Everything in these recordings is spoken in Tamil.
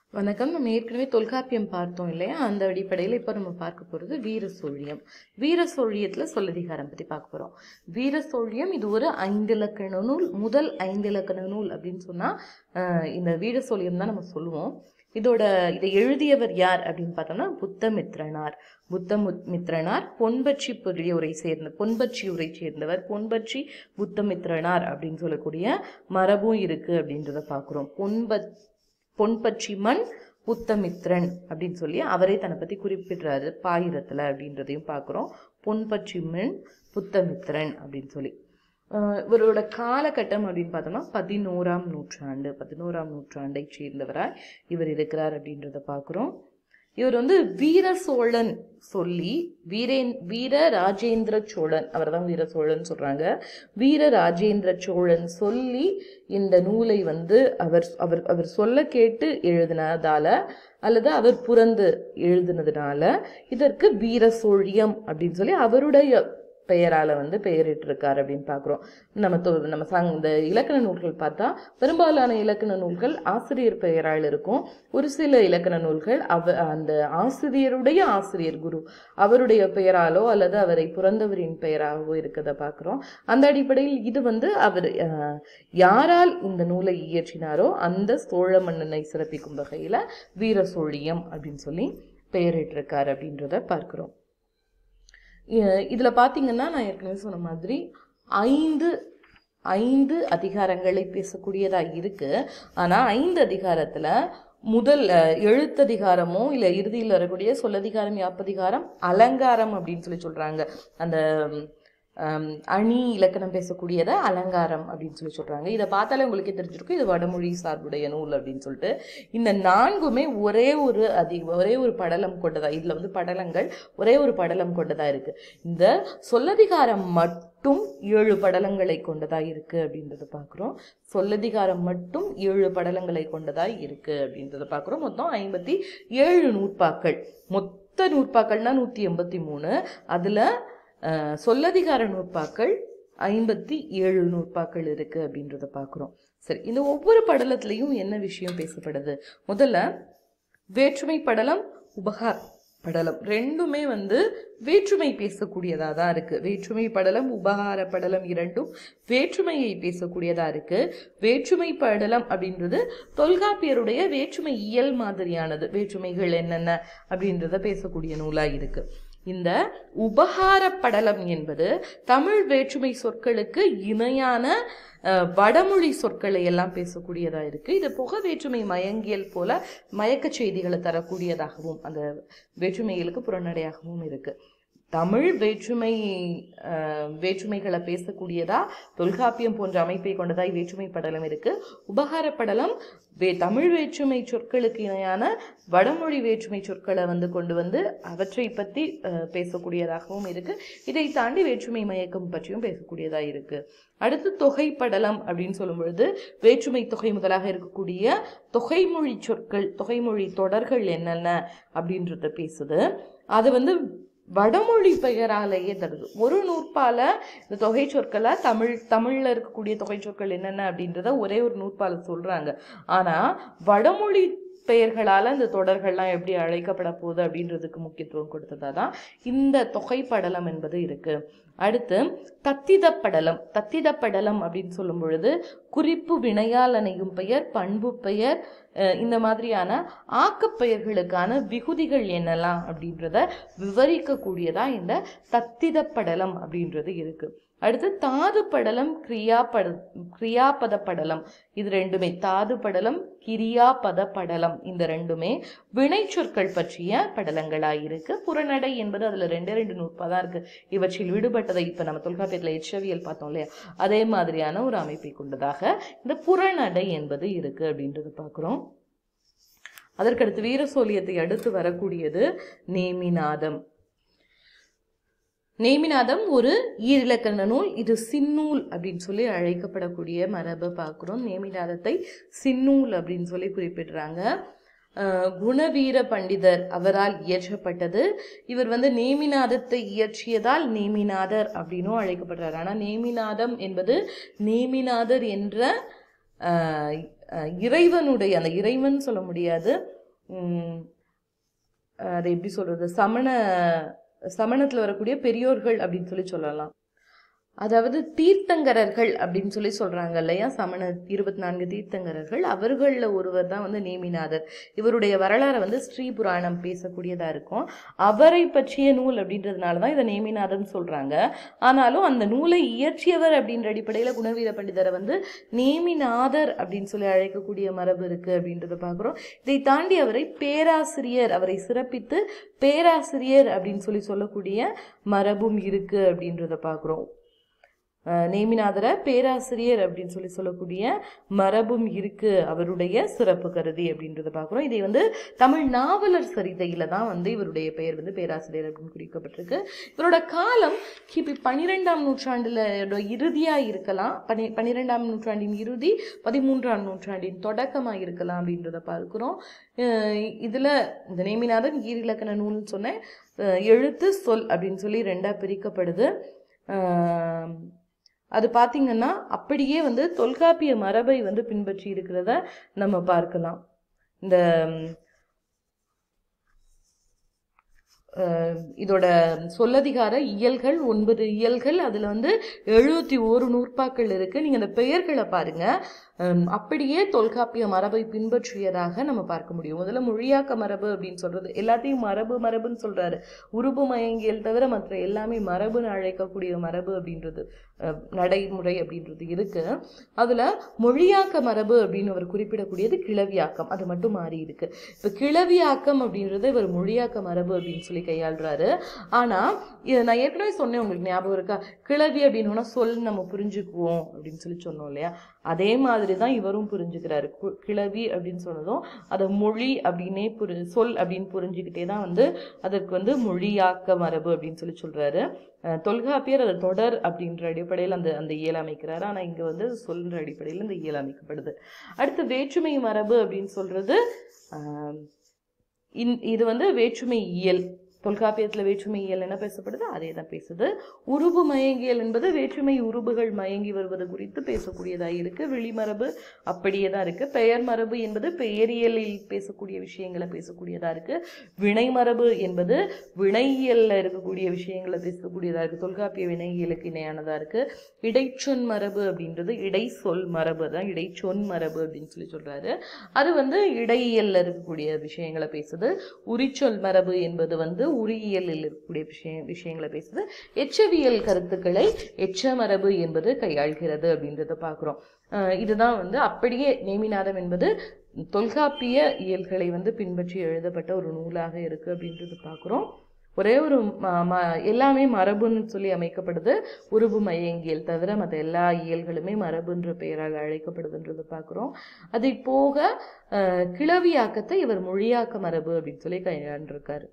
வணக்கம் நம்ம ஏற்கனவே தொல்காப்பியம் பார்த்தோம் இல்லையா அந்த அடிப்படையில் இப்போ நம்ம பார்க்க போகிறது வீர சோழியம் வீர சோழியத்தில் சொல்லதிகாரம் பற்றி பார்க்க போகிறோம் வீர சோழியம் இது ஒரு ஐந்து இலக்கண நூல் முதல் ஐந்து இலக்கண நூல் அப்படின்னு சொன்னால் இந்த வீர சோழியம் தான் நம்ம சொல்லுவோம் இதோட இதை எழுதியவர் யார் அப்படின்னு பார்த்தோம்னா புத்தமித்ரனார் புத்தமித்ரனார் பொன்பட்சி உரை சேர்ந்த பொன்பட்சி உரை சேர்ந்தவர் பொன்பட்சி புத்தமித்ரனார் அப்படின்னு சொல்லக்கூடிய மரபும் இருக்கு அப்படின்றத பார்க்குறோம் பொன்பத் பொன்பட்சி மண் புத்தமித்ரன் அப்படின்னு சொல்லி அவரே தன்னை பற்றி குறிப்பிடுறாரு பாயிரத்தில் அப்படின்றதையும் பார்க்குறோம் பொன்பட்சி மண் புத்தமித்ரன் அப்படின்னு சொல்லி ஆஹ் இவரோட காலகட்டம் அப்படின்னு பார்த்தோம்னா பதினோராம் நூற்றாண்டு பதினோராம் நூற்றாண்டை சேர்ந்தவராய் இவர் இருக்கிறார் அப்படின்றத பார்க்குறோம் இவர் வந்து வீர சோழன் சொல்லி வீரேன் வீர ராஜேந்திர சோழன் அவர் தான் வீர சோழன் சொல்றாங்க வீர ராஜேந்திர சோழன் சொல்லி இந்த நூலை வந்து அவர் அவர் அவர் சொல்ல கேட்டு எழுதினதால அல்லது அவர் புறந்து எழுதினதுனால இதற்கு வீர சோழியம் அப்படின்னு சொல்லி அவருடைய பெயரால் வந்து பெயரிட்டிருக்கார் அப்படின்னு பார்க்குறோம் நம்ம தொ நம்ம சங் இந்த இலக்கண நூல்கள் பார்த்தா பெரும்பாலான இலக்கண நூல்கள் ஆசிரியர் பெயரால் இருக்கும் ஒரு சில இலக்கண நூல்கள் அவ அந்த ஆசிரியருடைய ஆசிரியர் குரு அவருடைய பெயராலோ அல்லது அவரை புறந்தவரின் பெயராகவோ இருக்கதை பார்க்குறோம் அந்த அடிப்படையில் இது வந்து அவர் அஹ், யாரால் இந்த நூலை இயற்றினாரோ அந்த சோழ மன்னனை சிறப்பிக்கும் வகையில் வீர சோழியம் அப்படின்னு சொல்லி பெயரிட்டிருக்கார் அப்படின்றத பார்க்குறோம் இ- இதுல பாத்தீங்கன்னா நான் ஏற்கனவே சொன்ன மாதிரி ஐந்து ஐந்து அதிகாரங்களை பேசக்கூடியதா இருக்கு ஆனா ஐந்து அதிகாரத்துல முதல் அஹ், எழுத்ததிகாரமோ இல்ல இறுதியில் வரக்கூடிய சொல்லதிகாரம் யாப்பதிகாரம் அலங்காரம் அப்படின்னு சொல்லி சொல்றாங்க அந்த ஹம், அணி இலக்கணம் பேசக்கூடியதை அலங்காரம் அப்படின்னு சொல்லி சொல்றாங்க இதை பார்த்தாலே உங்களுக்கே தெரிஞ்சிருக்கும் இது வடமொழி சார்புடைய நூல் அப்படின்னு சொல்லிட்டு இந்த நான்குமே ஒரே ஒரு அதி ஒரே ஒரு படலம் கொண்டதா இதுல வந்து படலங்கள் ஒரே ஒரு படலம் கொண்டதா இருக்கு இந்த சொல்லதிகாரம் மட்டும் ஏழு படலங்களை கொண்டதா இருக்கு அப்படின்றத பார்க்குறோம் சொல்லதிகாரம் மட்டும் ஏழு படலங்களை கொண்டதா இருக்கு அப்படின்றத பார்க்குறோம் மொத்தம் ஐம்பத்தி ஏழு நூற்பாக்கள் மொத்த நூற்பாக்கள்னா நூற்றி எண்பத்தி மூணு அதில் சொல்லதிகார நூற்பாக்கள் ஐம்பத்தி ஏழு நூற்பாக்கள் இருக்கு அப்படின்றத பார்க்குறோம் சரி இந்த ஒவ்வொரு படலத்திலையும் என்ன விஷயம் பேசப்படுது முதல்ல வேற்றுமை படலம் உபகார் படலம் ரெண்டுமே வந்து வேற்றுமை பேசக்கூடியதாக தான் இருக்கு வேற்றுமை படலம் உபகார படலம் இரண்டும் வேற்றுமையை பேசக்கூடியதா இருக்கு வேற்றுமை படலம் அப்படின்றது தொல்காப்பியருடைய வேற்றுமை இயல் மாதிரியானது வேற்றுமைகள் என்னென்ன அப்படின்றத பேசக்கூடிய நூலா இருக்கு இந்த உபகார படலம் என்பது தமிழ் வேற்றுமை சொற்களுக்கு இணையான அஹ், வடமொழி சொற்களை எல்லாம் பேசக்கூடியதா இருக்கு இது புக வேற்றுமை மயங்கியல் போல மயக்க செய்திகளை தரக்கூடியதாகவும் அந்த வேற்றுமைகளுக்கு புறநடையாகவும் இருக்கு தமிழ் வேற்றுமை அஹ், வேற்றுமைகளை பேசக்கூடியதா தொல்காப்பியம் போன்ற அமைப்பை கொண்டதாய் வேற்றுமை படலம் இருக்கு உபகார படலம் வே தமிழ் வேற்றுமை சொற்களுக்கு இணையான வடமொழி வேற்றுமை சொற்களை வந்து கொண்டு வந்து அவற்றை பற்றி அஹ், பேசக்கூடியதாகவும் இருக்கு இதை தாண்டி வேற்றுமை மயக்கம் பற்றியும் பேசக்கூடியதா இருக்கு அடுத்து தொகை படலம் அப்படின்னு சொல்லும் பொழுது வேற்றுமை தொகை முதலாக இருக்கக்கூடிய தொகைமொழி சொற்கள் தொகைமொழி தொடர்கள் என்னென்ன அப்படின்றத பேசுது அது வந்து வடமொழி பெயராலேயே தருது ஒரு நூற்பால இந்த தொகை சொற்களை தமிழ் தமிழ்ல இருக்கக்கூடிய தொகை சொற்கள் என்னென்ன அப்படின்றத ஒரே ஒரு நூற்பால சொல்றாங்க ஆனா வடமொழி பெயர்களால இந்த தொடர்கள்லாம் எப்படி அழைக்கப்பட போகுது அப்படின்றதுக்கு முக்கியத்துவம் கொடுத்ததா தான் இந்த தொகை படலம் என்பது இருக்கு அடுத்து தத்தித படலம் தத்தித படலம் அப்படின்னு சொல்லும் பொழுது குறிப்பு வினையால் அணையும் பெயர் பண்பு பெயர் அஹ் இந்த மாதிரியான ஆக்கப்பெயர்களுக்கான விகுதிகள் என்னெல்லாம் அப்படின்றத விவரிக்கக்கூடியதா இந்த தத்தித படலம் அப்படின்றது இருக்கு அடுத்து தாது படலம் கிரியாபட கிரியாபத படலம் இது ரெண்டுமே தாது படலம் கிரியாபத படலம் இந்த ரெண்டுமே வினைச்சொற்கள் பற்றிய படலங்களாக இருக்கு புறநடை என்பது அதுல ரெண்டே ரெண்டு நூற்பா தான் இருக்கு இவற்றில் விடுபட்டதை இப்ப நம்ம தொல்காப்பியத்துல எச்சவியல் பார்த்தோம் இல்லையா அதே மாதிரியான ஒரு அமைப்பை கொண்டதாக இந்த புறநடை என்பது இருக்கு அப்படின்றது பார்க்குறோம் அதற்கடுத்து வீரசோலியத்தை அடுத்து வரக்கூடியது நேமிநாதம் நேமிநாதம் ஒரு ஈரிலக்கண நூல் இது சின்னூல் அப்படின்னு சொல்லி அழைக்கப்படக்கூடிய மரபை பார்க்குறோம் நேமிநாதத்தை சின்னூல் அப்படின்னு சொல்லி குறிப்பிடுறாங்க அஹ் குணவீர பண்டிதர் அவரால் இயற்றப்பட்டது இவர் வந்து நேமிநாதத்தை இயற்றியதால் நேமிநாதர் அப்படின்னும் அழைக்கப்படுறார் ஆனால் நேமிநாதம் என்பது நேமிநாதர் என்ற அஹ், அஹ், இறைவனுடைய அந்த இறைவன் சொல்ல முடியாது ம், அதை எப்படி சொல்றது சமண சமணத்துல வரக்கூடிய பெரியோர்கள் அப்படின்னு சொல்லி சொல்லலாம் அதாவது தீர்த்தங்கரர்கள் அப்படின்னு சொல்லி சொல்றாங்க இல்லையா சமண இருபத்தி நான்கு தீர்த்தங்கரர்கள் அவர்களில் ஒருவர் தான் வந்து நேமிநாதர் இவருடைய வரலாறை வந்து ஸ்ரீ புராணம் பேசக்கூடியதா இருக்கும் அவரை பற்றிய நூல் அப்படின்றதுனால தான் இதை நேமிநாதன் சொல்றாங்க ஆனாலும் அந்த நூலை இயற்றியவர் அப்படின்ற அடிப்படையில் குணவீர பண்டிதரை வந்து நேமிநாதர் அப்படின்னு சொல்லி அழைக்கக்கூடிய மரபு இருக்கு அப்படின்றத பார்க்குறோம் இதை தாண்டி அவரை பேராசிரியர் அவரை சிறப்பித்து பேராசிரியர் அப்படின்னு சொல்லி சொல்லக்கூடிய மரபும் இருக்கு அப்படின்றத பார்க்குறோம் அஹ் நேமிநாதரை பேராசிரியர் அப்படின்னு சொல்லி சொல்லக்கூடிய மரபும் இருக்கு அவருடைய சிறப்பு கருதி அப்படின்றத பார்க்குறோம் இதை வந்து தமிழ் நாவலர் சரிதையில தான் வந்து இவருடைய பெயர் வந்து பேராசிரியர் அப்படின்னு குறிக்கப்பட்டிருக்கு இவரோட காலம் கிபி பன்னிரெண்டாம் நூற்றாண்டுல இறுதியா இருக்கலாம் பனி பன்னிரெண்டாம் நூற்றாண்டின் இறுதி பதிமூன்றாம் நூற்றாண்டின் தொடக்கமா இருக்கலாம் அப்படின்றத பார்க்கிறோம் அஹ் இதுல இந்த நேமிநாதன் ஈரிலக்கண நூல்னு சொன்னேன் அஹ் எழுத்து சொல் அப்படின்னு சொல்லி ரெண்டா பிரிக்கப்படுது அஹ் அது பார்த்தீங்கன்னா அப்படியே வந்து தொல்காப்பிய மரபை வந்து பின்பற்றி இருக்கிறத நம்ம பார்க்கலாம் இந்த ம், அஹ், இதோட சொல்லதிகார இயல்கள் ஒன்பது இயல்கள் அதில் வந்து எழுபத்தி ஓரு நூற்பாக்கள் இருக்கு நீங்கள் அந்த பெயர்களை பாருங்க ஹம், அப்படியே தொல்காப்பிய மரபை பின்பற்றியதாக நம்ம பார்க்க முடியும் முதல்ல மொழியாக்க மரபு அப்படின்னு சொல்றது எல்லாத்தையும் மரபு மரபுன்னு சொல்றாரு உருபு மயங்கியல் தவிர மற்ற எல்லாமே மரபுன்னு அழைக்கக்கூடிய மரபு அப்படின்றது அஹ், நடைமுறை அப்படின்றது இருக்கு அதுல மொழியாக்க மரபு அப்படின்னு அவர் குறிப்பிடக்கூடியது கிளவியாக்கம் அது மட்டும் மாறி இருக்கு இப்போ கிளவியாக்கம் அப்படின்றது இவர் மொழியாக்க மரபு அப்படின்னு சொல்லி கையாளுறாரு ஆனா இது நான் ஏற்கனவே சொன்னேன் உங்களுக்கு ஞாபகம் இருக்கா கிளவி அப்படின்னா சொல் நம்ம புரிஞ்சுக்குவோம் அப்படின்னு சொல்லி சொன்னோம் இல்லையா அதே மாதிரி தான் இவரும் புரிஞ்சுக்கிறாரு கு- கிளவி அப்படின்னு சொன்னதும் அதை மொழி அப்படின்னே புரி சொல் அப்படின்னு புரிஞ்சுக்கிட்டே தான் வந்து அதற்கு வந்து மொழியாக்க மரபு அப்படின்னு சொல்லி சொல்றாரு அஹ் தொல்காப்பியர் அதை தொடர் அப்படின்ற அடிப்படையில் அந்த அந்த இயல் அமைக்கிறாரு ஆனா இங்க வந்து சொல்ன்ற அடிப்படையில் இந்த இயல் அமைக்கப்படுது அடுத்து வேற்றுமை மரபு அப்படின்னு சொல்றது ஆஹ் இந்- இது வந்து வேற்றுமை இயல் தொல்காப்பியத்துல வேற்றுமை இயல் என்ன பேசப்படுது அதே தான் பேசுது உருபு மயங்கியல் என்பது வேற்றுமை உருபுகள் மயங்கி வருவது குறித்து பேசக்கூடியதா இருக்கு வெளிமரபு அப்படியே தான் இருக்கு பெயர் மரபு என்பது பெயரியலில் பேசக்கூடிய விஷயங்களை பேசக்கூடியதா இருக்கு வினை மரபு என்பது வினையியல்ல இருக்கக்கூடிய விஷயங்களை பேசக்கூடியதா இருக்கு தொல்காப்பிய வினையியலுக்கு இணையானதா இருக்கு இடைச்சொன் மரபு அப்படின்றது இடை சொல் மரபு தான் இடைச்சொன் மரபு அப்படின்னு சொல்லி சொல்றாரு அது வந்து இடையியல்ல இருக்கக்கூடிய விஷயங்களை பேசுது உரிச்சொல் மரபு என்பது வந்து உரியியலில் இருக்கக்கூடிய விஷயம் விஷயங்களை பேசுது எச்சவியல் கருத்துக்களை எச்ச மரபு என்பது கையாள்கிறது அப்படின்றத பார்க்குறோம் இதுதான் வந்து அப்படியே நேமிநாதம் என்பது தொல்காப்பிய இயல்களை வந்து பின்பற்றி எழுதப்பட்ட ஒரு நூலாக இருக்கு அப்படின்றது பார்க்குறோம் ஒரே ஒரு ம- ம- எல்லாமே மரபுன்னு சொல்லி அமைக்கப்படுது உருபு மயங்கியல் தவிர மற்ற எல்லா இயல்களுமே மரபுன்ற பெயரால் அழைக்கப்படுதுன்றதை பார்க்குறோம் அதை போக அஹ், கிளவியாக்கத்தை இவர் மொழியாக்க மரபு அப்படின்னு சொல்லி கையாண்டிருக்காரு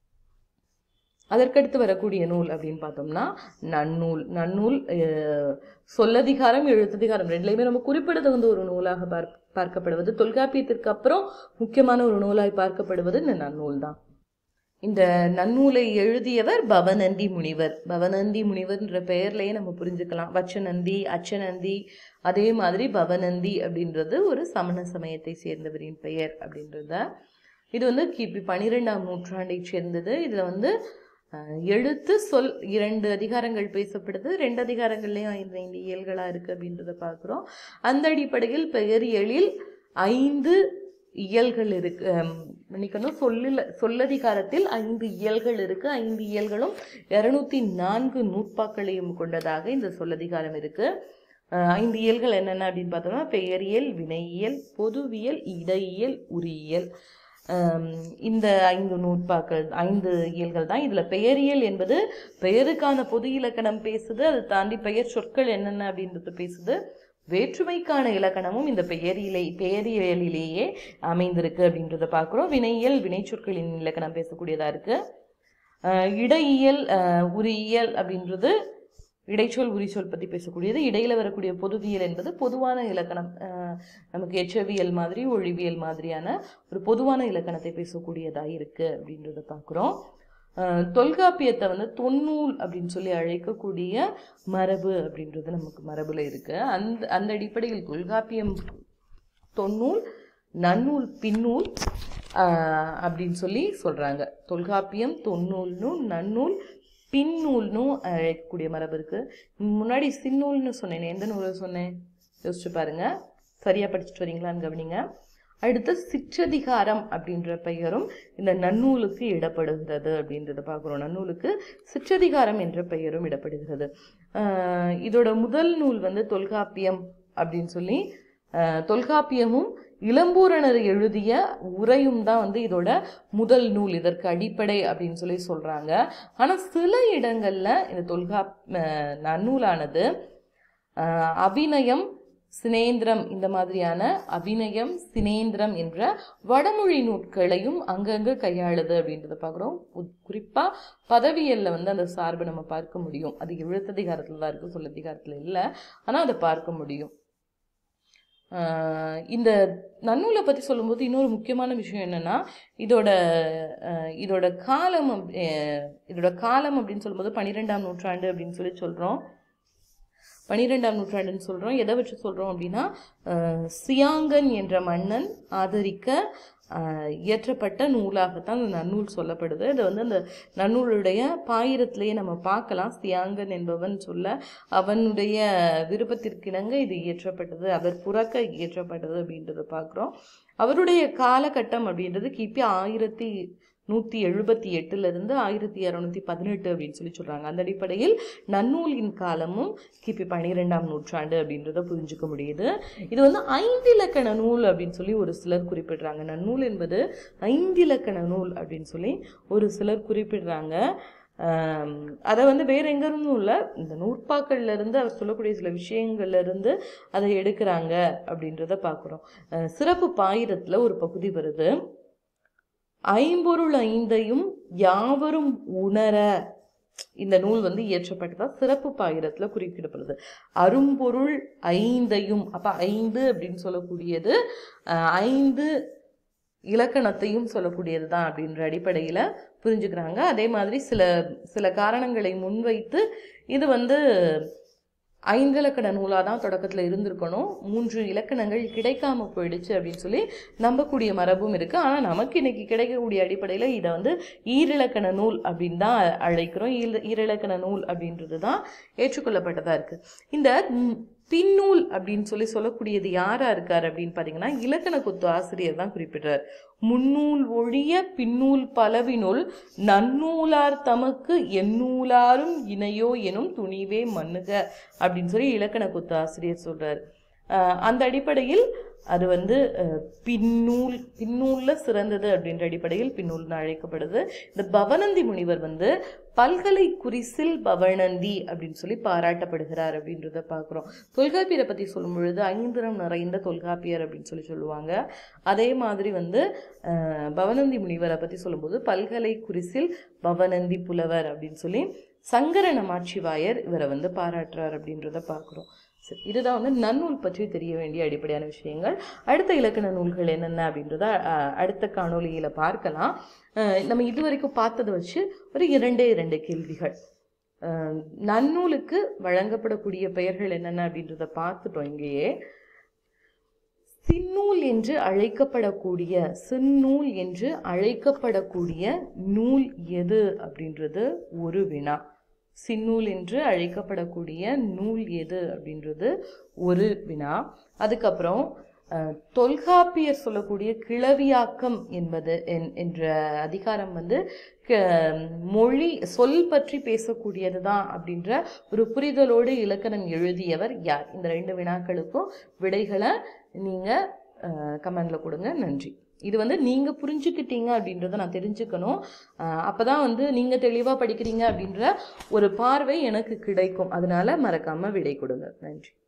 அதற்கடுத்து வரக்கூடிய நூல் அப்படின்னு பார்த்தோம்னா நன்னூல் நன்னூல் அஹ், சொல்லதிகாரம் எழுத்ததிகாரம் ரெண்டுலையுமே நம்ம குறிப்பிடத்தகுந்த ஒரு நூலாக பார்க்க பார்க்கப்படுவது தொல்காப்பியத்திற்கு அப்புறம் முக்கியமான ஒரு நூலாய் பார்க்கப்படுவது இந்த நன்னூல் தான் இந்த நன்னூலை எழுதியவர் பவநந்தி முனிவர் பவநந்தி முனிவர்ன்ற பெயர்லயே நம்ம புரிஞ்சுக்கலாம் வச்சநந்தி அச்சநந்தி அதே மாதிரி பவநந்தி அப்படின்றது ஒரு சமண சமயத்தை சேர்ந்தவரின் பெயர் அப்படின்றத இது வந்து கிபி பன்னிரெண்டாம் நூற்றாண்டை சேர்ந்தது இதுல வந்து அஹ், எழுத்து சொல் இரண்டு அதிகாரங்கள் பேசப்படுது ரெண்டு அதிகாரங்கள்லயும் ஐந்து ஐந்து இயல்களா இருக்கு அப்படின்றத பார்க்கிறோம் அந்த அடிப்படையில் பெயரியலில் ஐந்து இயல்கள் இருக்கு ஹம், மன்னிக்கணும் சொல்லில் சொல்லதிகாரத்தில் ஐந்து இயல்கள் இருக்கு ஐந்து இயல்களும் இருநூத்தி நான்கு நூற்பாக்களையும் கொண்டதாக இந்த சொல்லதிகாரம் இருக்கு அஹ், ஐந்து இயல்கள் என்னென்ன அப்படின்னு பார்த்தோம்னா பெயரியல் வினையியல் பொதுவியல் இடையியல் உரியியல் ஹம், இந்த ஐந்து நூற்பாக்கள் ஐந்து இயல்கள் தான் இதுல பெயரியல் என்பது பெயருக்கான பொது இலக்கணம் பேசுது அதை தாண்டி பெயர் சொற்கள் என்னென்ன அப்படின்றது பேசுது வேற்றுமைக்கான இலக்கணமும் இந்த பெயரிலை பெயரியலிலேயே அமைந்திருக்கு அப்படின்றத பார்க்குறோம் வினையியல் வினைச்சொற்களின் இலக்கணம் பேசக்கூடியதா இருக்கு அஹ் இடையியல் அஹ் உரியியல் அப்படின்றது இடைச்சொல் உரிச்சொல் பற்றி பேசக்கூடியது இடையில வரக்கூடிய பொதுவியல் என்பது பொதுவான இலக்கணம் அஹ் நமக்கு எச்சவியல் மாதிரி ஒழிவியல் மாதிரியான ஒரு பொதுவான இலக்கணத்தை பேசக்கூடியதா இருக்கு அப்படின்றத பார்க்குறோம் அஹ் தொல்காப்பியத்தை வந்து தொன்னூல் அப்படின்னு சொல்லி அழைக்கக்கூடிய மரபு அப்படின்றது நமக்கு மரபுல இருக்கு அந்த அந்த அடிப்படையில் தொல்காப்பியம் தொன்னூல் நன்னூல் பின்னூல் ஆஹ், அப்படின்னு சொல்லி சொல்கிறாங்க தொல்காப்பியம் தொன்னூல் நூல் நன்னூல் பின்னூல்னும் அழைக்கக்கூடிய மரபு இருக்கு முன்னாடி சின்னூல்னு சொன்னேன் எந்த நூலை சொன்னேன் யோசிச்சு பாருங்க சரியா படிச்சுட்டு வரீங்களான்னு கவனிங்க அடுத்து சிற்றதிகாரம் அப்படின்ற பெயரும் இந்த நன்னூலுக்கு இடப்படுகிறது அப்படின்றத பார்க்குறோம் நன்னூலுக்கு சிற்றதிகாரம் என்ற பெயரும் இடப்படுகிறது ஆஹ் இதோட முதல் நூல் வந்து தொல்காப்பியம் அப்படின்னு சொல்லி ஆஹ் தொல்காப்பியமும் இளம்பூரணர் எழுதிய உரையும் தான் வந்து இதோட முதல் நூல் இதற்கு அடிப்படை அப்படின்னு சொல்லி சொல்றாங்க ஆனா சில இடங்கள்ல இந்த தொல்கா ஆஹ் நன்னூலானது ஆஹ் அபிநயம் சினேந்திரம் இந்த மாதிரியான அபிநயம் சினேந்திரம் என்ற வடமொழி நூட்களையும் அங்கங்க கையாளுது அப்படின்றத பார்க்குறோம் குறிப்பா பதவியல்ல வந்து அந்த சார்பு நம்ம பார்க்க முடியும் அது எழுத்ததிகாரத்துல தான் இருக்கு சொல்லதிகாரத்துல இல்லை ஆனா அதை பார்க்க முடியும் ஆஹ் இந்த நன்னூலை பற்றி சொல்லும்போது இன்னொரு முக்கியமான விஷயம் என்னன்னா இதோட ஆஹ் இதோட காலம் அப்- ஆஹ் இதோட காலம் அப்படின்னு சொல்லும்போது பன்னிரெண்டாம் நூற்றாண்டு அப்படின்னு சொல்லி சொல்கிறோம் பன்னிரெண்டாம் நூற்றாண்டுன்னு சொல்கிறோம் எதை வச்சு சொல்கிறோம் அப்படின்னா ஆஹ் சியாங்கன் என்ற மன்னன் ஆதரிக்க ஆஹ் இயற்றப்பட்ட நூலாகத்தான் இந்த நன்னூல் சொல்லப்படுது இது வந்து அந்த நன்னூலுடைய பாயிரத்திலேயே நம்ம பார்க்கலாம் சியாங்கன் என்பவன் சொல்ல அவனுடைய விருப்பத்திற்கிணங்க இது இயற்றப்பட்டது அவர் புறக்க இயற்றப்பட்டது அப்படின்றத பார்க்குறோம் அவருடைய காலகட்டம் அப்படின்றது கிபி ஆயிரத்தி நூற்றி எழுபத்தி எட்டுலேருந்து ஆயிரத்தி இரநூத்தி பதினெட்டு அப்படின்னு சொல்லி சொல்கிறாங்க அந்த அடிப்படையில் நன்னூலின் காலமும் கிபி பன்னிரெண்டாம் நூற்றாண்டு அப்படின்றத புரிஞ்சுக்க முடியுது இது வந்து ஐந்திலக்கண நூல் அப்படின்னு சொல்லி ஒரு சிலர் குறிப்பிடுறாங்க நன்னூல் என்பது ஐந்திலக்கண நூல் அப்படின்னு சொல்லி ஒரு சிலர் குறிப்பிடுறாங்க ஆம், அதை வந்து வேற எங்க இருந்தும் இல்லை இந்த நூற்பாக்கள்ல இருந்து அவர் சொல்லக்கூடிய சில விஷயங்கள்ல இருந்து அதை எடுக்கிறாங்க அப்படின்றத பார்க்குறோம் அஹ், சிறப்பு பாயிரத்துல ஒரு பகுதி வருது ஐம்பொருள் ஐந்தையும் யாவரும் உணர இந்த நூல் வந்து இயற்றப்பட்டதா சிறப்பு பாயிரத்துல குறிப்பிடப்படுது அரும்பொருள் ஐந்தையும் அப்ப ஐந்து அப்படின்னு சொல்லக்கூடியது அஹ், ஐந்து இலக்கணத்தையும் சொல்லக்கூடியது தான் அப்படின்ற அடிப்படையில் புரிஞ்சுக்கிறாங்க அதே மாதிரி சில சில காரணங்களை முன்வைத்து இது வந்து ஐந்து இலக்கண நூலாக தான் தொடக்கத்தில் இருந்திருக்கணும் மூன்று இலக்கணங்கள் கிடைக்காம போயிடுச்சு அப்படின்னு சொல்லி நம்பக்கூடிய மரபும் இருக்குது ஆனால் நமக்கு இன்னைக்கு கிடைக்கக்கூடிய அடிப்படையில் இதை வந்து ஈரிலக்கண நூல் அப்படின்னு தான் அழைக்கிறோம் ஈர ஈரிலக்கண நூல் அப்படின்றது தான் ஏற்றுக்கொள்ளப்பட்டதாக இருக்குது இந்த ம், பின்னூல் அப்படின்னு சொல்லி சொல்லக்கூடியது யாரா இருக்கார் அப்படின்னு பார்த்தீங்கன்னா இலக்கண குத்து ஆசிரியர் தான் குறிப்பிடுறார் முன்னூல் ஒழிய பின்னூல் பலவினுள் நன்னூலார் தமக்கு எந்நூலாரும் இணையோ எனும் துணிவே மன்னுக அப்படின்னு சொல்லி இலக்கண குத்து ஆசிரியர் சொல்றார் ஆஹ் அந்த அடிப்படையில் அது வந்து அஹ், பின்னூல் பின்னூல்ல சிறந்தது அப்படின்ற அடிப்படையில் பின்னூல்னு அழைக்கப்படுது இந்த பவனந்தி முனிவர் வந்து பல்கலை குறிசில் பவனந்தி அப்படின்னு சொல்லி பாராட்டப்படுகிறார் அப்படின்றத பார்க்குறோம் தொல்காப்பியரை பற்றி சொல்லும் பொழுது ஐந்திரம் நிறைந்த தொல்காப்பியர் அப்படின்னு சொல்லி சொல்லுவாங்க அதே மாதிரி வந்து அஹ், பவனந்தி முனிவரை பற்றி சொல்லும்போது பல்கலை குறிசில் பவனந்தி புலவர் அப்படின்னு சொல்லி சங்கர நமாட்சிவாயர் இவரை வந்து பாராட்டுறார் அப்படின்றத பார்க்குறோம் சரி இதுதான் வந்து நன்னூல் பற்றி தெரிய வேண்டிய அடிப்படையான விஷயங்கள் அடுத்த இலக்கண நூல்கள் என்னென்ன அப்படின்றத அஹ், அடுத்த காணொளியில் பார்க்கலாம் அஹ், நம்ம இதுவரைக்கும் பார்த்ததை வச்சு ஒரு இரண்டே இரண்டு கேள்விகள் அஹ், நன்னூலுக்கு வழங்கப்படக்கூடிய பெயர்கள் என்னென்ன அப்படின்றத பார்த்துட்டோம் இங்கேயே சின்னூல் என்று அழைக்கப்படக்கூடிய சின்னூல் என்று அழைக்கப்படக்கூடிய நூல் எது அப்படின்றது ஒரு வினா சின்னூல் என்று அழைக்கப்படக்கூடிய நூல் எது அப்படின்றது ஒரு வினா அதுக்கப்புறம் அஹ், தொல்காப்பியர் சொல்லக்கூடிய கிளவியாக்கம் என்பது என்- என்ற அதிகாரம் வந்து க- மொழி சொல் பற்றி பேசக்கூடியது தான் அப்படின்ற ஒரு புரிதலோடு இலக்கணம் எழுதியவர் யார் இந்த ரெண்டு வினாக்களுக்கும் விடைகளை நீங்கள் கமெண்டில் கொடுங்க நன்றி இது வந்து நீங்கள் புரிஞ்சுக்கிட்டீங்க அப்படின்றத நான் தெரிஞ்சுக்கணும் அப்போ தான் வந்து நீங்கள் தெளிவாக படிக்கிறீங்க அப்படின்ற ஒரு பார்வை எனக்கு கிடைக்கும் அதனால மறக்காமல் விடை கொடுங்க நன்றி